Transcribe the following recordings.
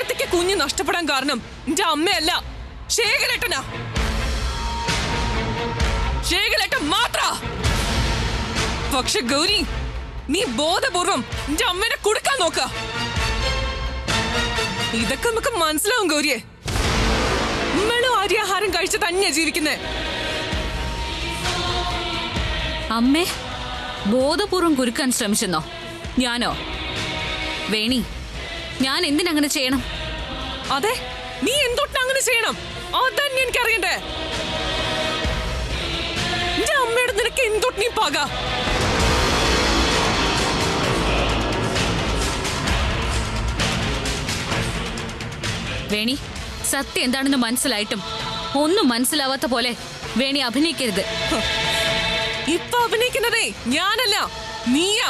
ഏട്ടത്തിക്ക് കുഞ്ഞ് നഷ്ടപ്പെടാൻ കാരണം എന്റെ അമ്മയല്ല ശേഖരേട്ടനാ ശേഖരേട്ടൻ മാത്ര പക്ഷെ ഗൗരി നീ ബോധപൂർവം എന്റെ അമ്മേനെ കൊടുക്കാൻ നോക്ക ഇതൊക്കെ നമുക്ക് മനസ്സിലാവും ഗൗരിയെ ഉമ്മളും ആര്യാഹാരം കഴിച്ച് തന്നെയാ ജീവിക്കുന്നേ അമ്മേ ബോധപൂർവം കുരുക്കാൻ ശ്രമിച്ചെന്നോ ഞാനോ വേണി ഞാൻ എന്തിനങ്ങനെ ചെയ്യണം അതെ നീ എന്തൊട്ട് അങ്ങനെ ചെയ്യണം അതന്നെ എനിക്ക് അറിയണ്ടേ എന്റെ അമ്മയുടെ നിനക്ക് എന്തൊട്ട് നീ പാക വേണി സത്യം എന്താണെന്ന് മനസ്സിലായിട്ടും ഒന്നും മനസ്സിലാവാത്ത പോലെ വേണി അഭിനയിക്കരുത് ഇപ്പൊ അഭിനയിക്കുന്നതേ ഞാനല്ല നീയാ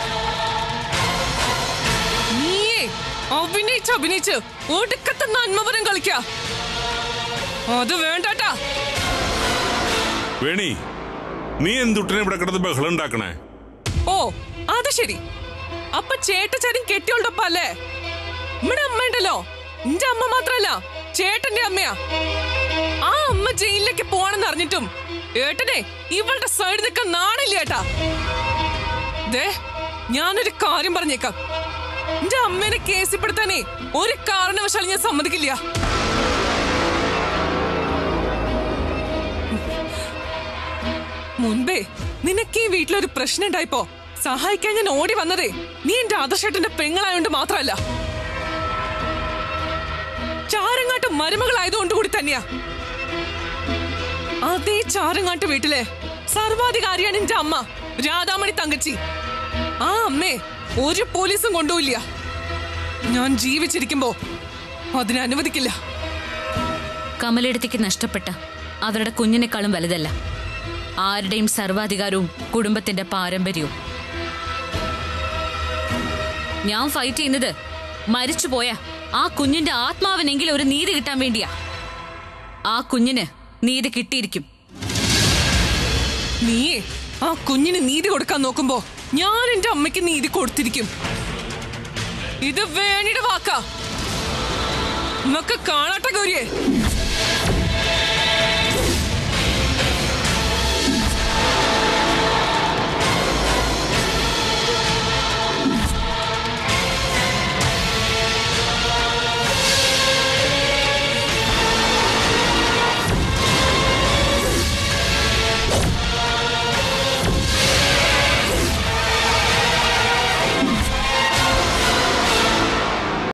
നീയേ അഭിനയിച്ച് അഭിനയിച്ച് ഒടുക്കത്തെ നന്മപരം കളിക്ക അത് വേണ്ടാട്ടാ വേണി നീ എന്തുട്ടിനെ ഇവിടെ കിടന്ന് ബഹളം ഉണ്ടാക്കണേ ഓ അത് ശരി അപ്പൊ ചേട്ടച്ചാരും കെട്ടിയോളൊപ്പം അല്ലേ നമ്മുടെ അമ്മ ഉണ്ടല്ലോ എന്റെ അമ്മ മാത്രല്ല ചേട്ടന്റെ അമ്മയാ ആ അമ്മ ജയിലിലേക്ക് പോവാണെന്ന് അറിഞ്ഞിട്ടും ഏട്ടനെ ഇവളുടെ സൈഡ് നിൽക്കാൻ നാണില്ല ഏട്ടാ ദേ ഞാനൊരു കാര്യം പറഞ്ഞേക്കാം എന്റെ അമ്മേനെ കേസിപ്പെടുത്താനേ ഒരു കാരണവശാലും ഞാൻ സമ്മതിക്കില്ല മുൻപേ നിനക്ക് ഈ വീട്ടിലൊരു പ്രശ്നം ഉണ്ടായിപ്പോ സഹായിക്കാൻ ഞാൻ ഓടി വന്നതേ നീ എന്റെ ആദർശേട്ടന്റെ പെങ്ങളായോണ്ട് മാത്രമല്ല ചാരങ്ങാട്ട് മരുമകളായതുകൊണ്ട് കൂടി തന്നെയാ അതേ ചാരങ്ങാട്ട് വീട്ടിലെ സർവാധികാരിയാണ് എന്റെ അമ്മ രാധാമണി തങ്കച്ചി ആ അമ്മേ ഒരു പോലീസും കൊണ്ടുപോയില്ല ഞാൻ ജീവിച്ചിരിക്കുമ്പോ അതിനെ അനുവദിക്കില്ല കമലെടുത്തേക്ക് നഷ്ടപ്പെട്ട അവരുടെ കുഞ്ഞിനേക്കാളും വലുതല്ല ആരുടെയും സർവാധികാരവും കുടുംബത്തിന്റെ പാരമ്പര്യവും ഞാൻ ഫൈറ്റ് ചെയ്യുന്നത് മരിച്ചുപോയ ആ കുഞ്ഞിന്റെ ആത്മാവിനെങ്കിലും ഒരു നീതി കിട്ടാൻ വേണ്ടിയാ ആ കുഞ്ഞിന് നീതി കിട്ടിയിരിക്കും നീയേ ആ കുഞ്ഞിന് നീതി കൊടുക്കാൻ നോക്കുമ്പോ ഞാൻ എന്റെ അമ്മയ്ക്ക് നീതി കൊടുത്തിരിക്കും ഇത് വേണിയുടെ വാക്കാ നമുക്ക് കാണാട്ടെ ഗൗരിയെ